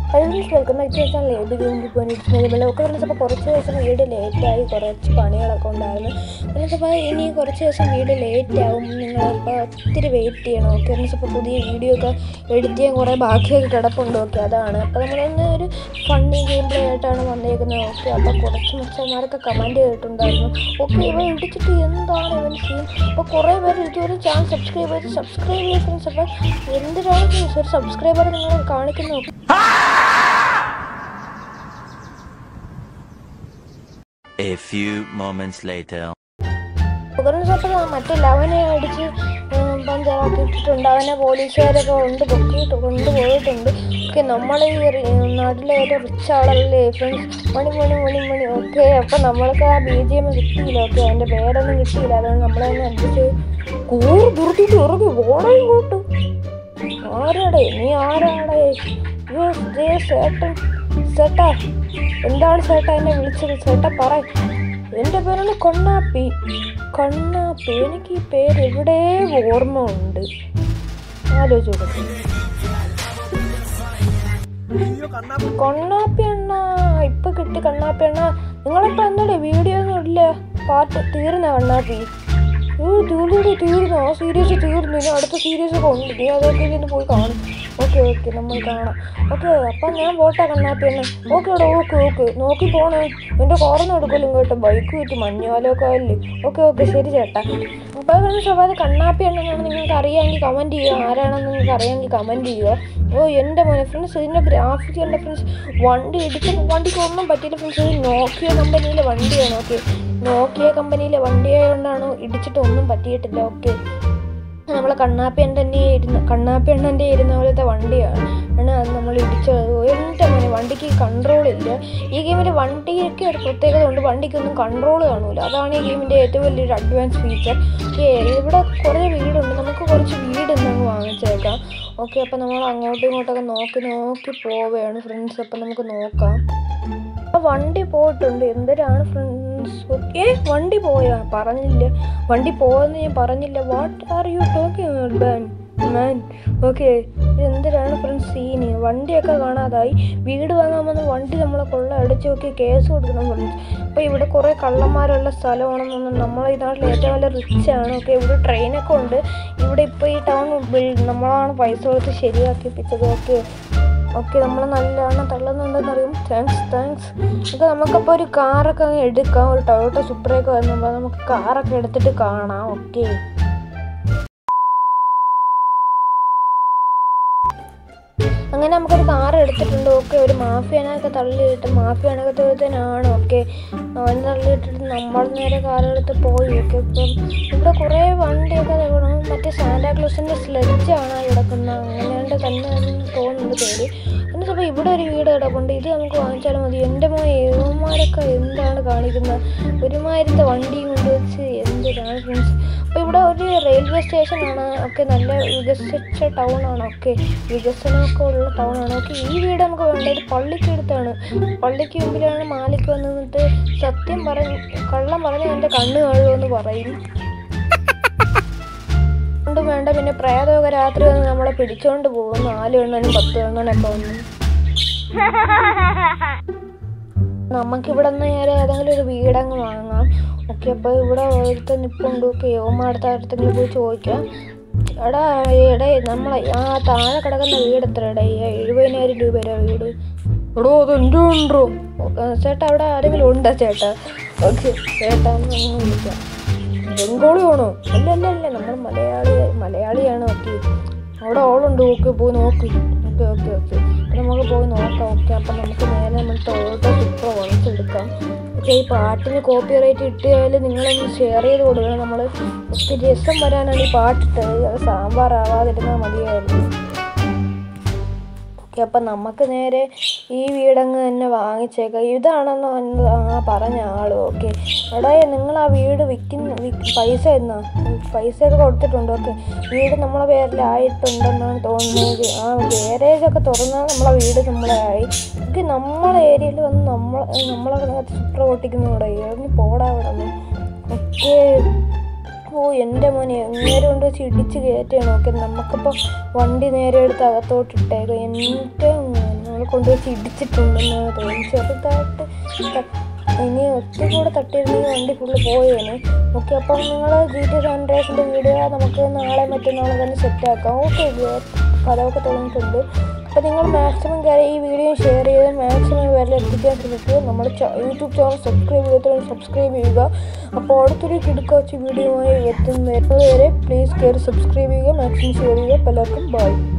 Friends welcome back to channel ഏത് ഗെയിമിൽ പോയിട്ട് ഒക്കെ ഫ്രണ്ട്സ് അപ്പോൾ കുറച്ച് ദിവസം വീട് ലേറ്റായി കുറച്ച് പണികളൊക്കെ ഉണ്ടായിരുന്നു ഫ്രണ്ട്സ് അപ്പോൾ ഇനി കുറച്ച് ദിവസം വീട് ലേറ്റ് ആവും നിങ്ങളിപ്പോൾ ഒത്തിരി വെയിറ്റ് ചെയ്യണം ഓക്കെ ഫ്രണ്ട്സ് അപ്പോൾ പുതിയ വീഡിയോ ഒക്കെ എഡിറ്റ് ചെയ്യാൻ കുറേ ബാക്കിയൊക്കെ കിടപ്പുണ്ട് ഓക്കെ അതാണ് അപ്പോൾ നമ്മളൊന്ന് ഒരു ഫണ്ണി ഗെയിം പ്ലേ ആയിട്ടാണ് വന്നേക്കുന്നത് ഓക്കെ അപ്പോൾ കുറച്ച് മച്ചന്മാരൊക്കെ കമൻറ്റ് ചെയ്തിട്ടുണ്ടായിരുന്നു ഓക്കെ ഇവ ഇടിച്ചിട്ട് എന്താണ് ഇവൻ സീൻ അപ്പോൾ കുറേ പേര് ഇതുവരെ ചാനൽ സബ്സ്ക്രൈബ് ചെയ്ത് സബ്സ്ക്രൈബ് ചെയ്യുക ഫ്രണ്ട്സ് അപ്പോൾ എന്തിനാണ് ഫ്രണ്ട്സ് ഒരു സബ്സ്ക്രൈബർ നിങ്ങൾ കാണിക്കുന്നു A few moments later. Friends അപ്പോൾ മറ്റേ ലവനെ അടിച്ച് പഞ്ചറാക്കി ഇട്ടിട്ടുണ്ട് അവനെ പോലീസുകാരൊക്കെ കൊണ്ട് പൊക്കിയിട്ട് കൊണ്ടുപോയിട്ടുണ്ട് ഓക്കെ നമ്മൾ ഈ റി- നാട്ടിലെ ഏറ്റവും റിച്ച് ആളല്ലേ ഫ്രണ്ട്സ് മണി മണി മണി മണി ഓക്കെ അപ്പം നമ്മൾക്ക് ആ ബി ജി എം കിട്ടിയില്ല ഓക്കെ അതിൻ്റെ പേരൊന്നും കിട്ടിയില്ല അതുകൊണ്ട് നമ്മളതിനെ അഡ്ജസ്റ്റ് കൂറ് പുറത്തിട്ട് ഇറങ്ങി ഓടെ ഇങ്ങോട്ട് ആരാടേ നീ ആരാടേ അയ്യോ ദേ സേട്ടൻ സേട്ടാ എന്താണ് ചേട്ടാ എന്നെ വിളിച്ചത് ചേട്ടാ പറ എൻ്റെ പേരാണ് കൊണ്ണാപ്പി കണ്ണാപ്പി എനിക്ക് ഈ പേര് എവിടെ ഓർമ്മ ഉണ്ട് ആലോചിച്ചു കൊടുക്കും കൊണ്ണാപ്പി അണ്ണ ഇപ്പൊ കിട്ടി കണ്ണാപ്പി അണ്ണ നിങ്ങളിപ്പോ എന്താടേ വീഡിയോ ഒന്നും ഇല്ല പാട്ട് തീർന്ന കണ്ണാപ്പി ഓ തീർന്നു തീർന്നു ആ സീരീസ് തീർന്നു ഇനി അടുത്ത സീരീസ് ഒക്കെ ഉണ്ട് നീ അതൊക്കെ ഇന്ന് പോയി കാണും ഓക്കെ ഓക്കെ നമ്മൾ കാണാം ഓക്കെ അപ്പം ഞാൻ പോട്ടെ കണ്ണാപ്പി എന്നെ ഓക്കെ എടാ ഓക്കെ ഓക്കെ നോക്കി പോണേ എൻ്റെ കാറൊന്നും എടുക്കലും കേട്ടോ ബൈക്ക് വെച്ച് മഞ്ഞാലൊക്കെ അല്ലേ ഓക്കെ ഓക്കെ ശരി ചേട്ടാ അപ്പോൾ അതാണ് സ്വഭാവം കണ്ണാപ്പി എണ്ണനാണ് നിങ്ങൾക്ക് അറിയാമെങ്കിൽ കമൻറ്റ് ചെയ്യുക ആരാണെന്ന് നിങ്ങൾക്ക് അറിയാമെങ്കിൽ കമൻറ്റ് ചെയ്യുക ഓ എൻ്റെ മോനെ ഫ്രണ്ട്സ് ഇതിൻ്റെ ഗ്രാഫിക്സ് കണ്ട ഫ്രണ്ട്സ് വണ്ടി ഇടിച്ച് വണ്ടിക്ക് ഒന്നും പറ്റിയില്ല ഫ്രണ്ട്സ് ഇത് നോക്കിയ കമ്പനിയിലെ വണ്ടിയാണ് ഓക്കെ നോക്കിയ കമ്പനിയിലെ വണ്ടി ആയതുകൊണ്ടാണ് ഇടിച്ചിട്ട് ഒന്നും പറ്റിയിട്ടില്ല ഓക്കെ നമ്മളെ കണ്ണാപ്പി തന്നെ ഇരുന്ന കണ്ണാപ്പി എണ്ണൻ്റെ ഇരുന്ന പോലത്തെ വണ്ടിയാണ് ആണ് അത് നമ്മൾ ഇടിച്ചത് എൻ്റെ മോനെ വണ്ടിക്ക് കൺട്രോൾ ഇല്ല ഈ ഗെയിമിൽ വണ്ടിക്ക് ഒരു പ്രത്യേകത ഉണ്ട് വണ്ടിക്കൊന്നും കൺട്രോൾ കാണൂല അതാണ് ഈ ഗെയിമിൻ്റെ ഏറ്റവും വലിയൊരു അഡ്വാൻസ് ഫീച്ചർ ഓക്കെ ഇവിടെ കുറേ വീടുണ്ട് നമുക്ക് കുറച്ച് വീട് ഇന്നങ്ങ് വാങ്ങിച്ചേക്കാം ഓക്കെ അപ്പം നമ്മൾ അങ്ങോട്ടും ഇങ്ങോട്ടൊക്കെ നോക്കി നോക്കി പോവുകയാണ് ഫ്രണ്ട്സ് അപ്പം നമുക്ക് നോക്കാം ആ വണ്ടി പോയിട്ടുണ്ട് എന്തിനാണ് ഫ്രണ്ട്സ് ഓക്കെ വണ്ടി പോയാ പറഞ്ഞില്ല വണ്ടി പോയെന്ന് ഞാൻ പറഞ്ഞില്ല വാട്ട് ആർ യു ടോക്കിംഗ് ബാൻ മാൻ ഓക്കെ എന്തിനാണ് ഫ്രണ്ട്സ് സീന് വണ്ടിയൊക്കെ കാണാതായി വീട് വാങ്ങാൻ വന്ന വണ്ടി നമ്മളെ കൊള്ള അടിച്ച് നോക്കി കേസ് കൊടുക്കണം ഫ്രണ്ട്സ് അപ്പോൾ ഇവിടെ കുറേ കള്ളന്മാരുള്ള സ്ഥലമാണെന്നൊന്നും നമ്മളെ ഈ നാട്ടിൽ ഏറ്റവും വലിയ റിച്ച് ആണ് ഓക്കെ ഇവിടെ ട്രെയിനൊക്കെ ഉണ്ട് ഇവിടെ ഇപ്പോൾ ഈ ടൗൺ നമ്മളാണ് പൈസ കൊടുത്ത് ശരിയാക്കിപ്പിച്ചത് ഓക്കെ ഓക്കെ നമ്മൾ നല്ലതാണ് തള്ളുന്നുണ്ടെന്ന് അറിയും താങ്ക്സ് താങ്ക്സ് ഓക്കെ നമുക്കപ്പോൾ ഒരു കാറൊക്കെ അങ്ങ് എടുക്കാം ഒരു ടൊയോട്ട സുപ്രയൊക്കെ വരുമ്പോൾ നമുക്ക് കാറൊക്കെ എടുത്തിട്ട് കാണാം ഓക്കെ അങ്ങനെ നമുക്കൊരു കാർ എടുത്തിട്ടുണ്ട് ഓക്കെ ഒരു മാഫിയാനൊക്കെ തള്ളിയിട്ട് മാഫിയാനകത്തനാണ് ഓക്കെ അവൻ തള്ളിയിട്ടിട്ട് നമ്മൾ നേരെ കാർ എടുത്ത് പോയി ഓക്കെ ഇപ്പം ഇവിടെ കുറേ വണ്ടിയൊക്കെ കിടക്കണം മറ്റേ സാന്റാക്ലോസിൻ്റെ സ്ലെഡ്ജാണ് കിടക്കുന്നത് അങ്ങനെയാണ്ട് തന്നെ തോന്നുന്നുണ്ട് പേര് എന്നിട്ട് അപ്പോൾ ഇവിടെ ഒരു വീട് കിടപ്പുണ്ട് ഇത് നമുക്ക് വാങ്ങിച്ചാലും മതി എൻ്റെ മോൻ ഏവന്മാരൊക്കെ എന്താണ് കാണിക്കുന്നത് ഒരുമാതിരത്തെ വണ്ടിയും കൊണ്ട് വെച്ച് എന്തിനാണ് ഫ്രണ്ട്സ് അപ്പോൾ ഇവിടെ ഒരു റെയിൽവേ സ്റ്റേഷനാണ് ഒക്കെ നല്ല വികസിച്ച ടൗണാണ് ഒക്കെ വികസനമൊക്കെ ഉള്ള ടൗണാണ് ഓക്കെ ഈ വീട് നമുക്ക് വേണ്ടത് പള്ളിക്ക് അടുത്താണ് പള്ളിക്ക് മുമ്പിലാണ് മാലിക്ക് വന്ന് നിന്നിട്ട് സത്യം പറഞ്ഞ് കള്ളം പറഞ്ഞ് എൻ്റെ കണ്ണ് കാണുമെന്ന് പറയും കൊണ്ടും വേണ്ട പിന്നെ പ്രേതമൊക്കെ രാത്രി വന്ന് നമ്മളെ പിടിച്ചോണ്ട് പോകും നാല് എണ്ണനും പത്ത് എണ്ണനൊക്കെ വന്ന് നമുക്കിവിടെ നിന്ന് നേരെ ഏതെങ്കിലും ഒരു വീടങ്ങ് വാങ്ങാം ഓക്കെ അപ്പോൾ ഇവിടെ ഒരുത്ത നിപ്പുണ്ട് ഓക്കെ യോമ അടുത്ത അടുത്തെങ്കിലും പോയി ചോദിക്കാം എടാ എടേ നമ്മളെ ആ താഴെ കിടക്കുന്ന വീട് എത്ര എടേ എഴുപതിനായിരം രൂപയുടെ വീട് എടോ അത് എൻ്റെ ഉണ്ടോ ചേട്ടാ അവിടെ ആരെങ്കിലും ഉണ്ടോ ചേട്ടാ ഓക്കെ ചേട്ടാ ഒന്ന് വിളിക്കാം ബംഗാളിയാണോ അല്ല അല്ല അല്ല നമ്മൾ മലയാളി മലയാളിയാണ് ഓക്കെ അവിടെ ഓളുണ്ട് ഓക്കെ പോയി നോക്ക് ഓക്കെ ഓക്കെ ഓക്കെ അപ്പം നമുക്ക് പോയി നോക്കാം ഓക്കെ അപ്പം നമുക്ക് നേരെ നമ്മൾ ടൊയോട്ട സൂപ്പർ വാങ്ങിച്ചെടുക്കാം ഓക്കെ ഈ പാട്ടിന് കോപ്പി റൈറ്റ് കിട്ടിയാൽ നിങ്ങളൊന്ന് ഷെയർ ചെയ്ത് കൊടുക്കണം നമ്മൾ ഒത്തിരി രസം വരാനാണ് ഈ പാട്ടിട്ടത് അത് സാമ്പാറാവാതിരുന്നാൽ മതിയായിരുന്നു ഓക്കെ അപ്പം നമുക്ക് നേരെ ഈ വീടങ്ങ് തന്നെ വാങ്ങിച്ചേക്കാം ഇതാണെന്ന് വന്ന് ആ പറഞ്ഞ ആൾ ഓക്കെ എടാ നിങ്ങൾ ആ വീട് വിൽക്കുന്ന വിക്ക് പൈസ എന്നാ പൈസയൊക്കെ കൊടുത്തിട്ടുണ്ട് ഓക്കെ വീട് നമ്മളെ പേരിലായിട്ടുണ്ടെന്നാണ് തോന്നുന്നത് ആ ഗാരേജൊക്കെ തുറന്നാൽ നമ്മളെ വീട് നമ്മളെ ആയി ഓക്കെ നമ്മളെ ഏരിയയിൽ വന്ന് നമ്മൾ നമ്മളെ സൂപ്പർ ഓട്ടിക്കുന്നവിടെ ഇറങ്ങി പോടാ അവിടെ നിന്ന് ഓക്കെ ഓ എൻ്റെ മോനെ എങ്ങനെ കൊണ്ട് വെച്ച് ഇടിച്ച് കയറ്റുകയാണ് ഓക്കെ നമുക്കിപ്പോൾ വണ്ടി നേരെ എടുത്ത് അകത്തോട്ട് ഇട്ടേക്കും എൻ്റെ നമ്മൾ കൊണ്ടുവച്ച് ഇടിച്ചിട്ടുണ്ടെന്നാണ് തോന്നുന്നു ചെറുതായിട്ട് ത- ഇനി ഒത്തിരി കൂടെ തട്ടിയിരുന്നെങ്കിൽ വണ്ടി ഫുള്ള് പോയേനെ ഓക്കെ അപ്പം നിങ്ങൾ ജി ടി സൺറൈസിൻ്റെ വീഡിയോ നമുക്ക് നാളെ മറ്റന്നാളെ തന്നെ സെറ്റാക്കാം ഓക്കെ കഥയൊക്കെ തുടങ്ങിയിട്ടുണ്ട് അപ്പോൾ നിങ്ങൾ മാക്സിമം കയറി ഈ വീഡിയോ ഷെയർ ചെയ്ത് മാക്സിമം വരെ എത്തിക്കാൻ ശ്രമിക്കുക നമ്മുടെ യൂട്യൂബ് ചാനൽ സബ്സ്ക്രൈബ് ചെയ്യാത്തവർ സബ്സ്ക്രൈബ് ചെയ്യുക അപ്പോൾ അടുത്തൊരു കിടക്കാച്ച വീഡിയോയുമായി എത്തുന്നവരെ പ്ലീസ് കയറി സബ്സ്ക്രൈബ് ചെയ്യുക മാക്സിമം ഷെയർ ചെയ്യുക അപ്പോൾ എല്ലാവർക്കും ബൈ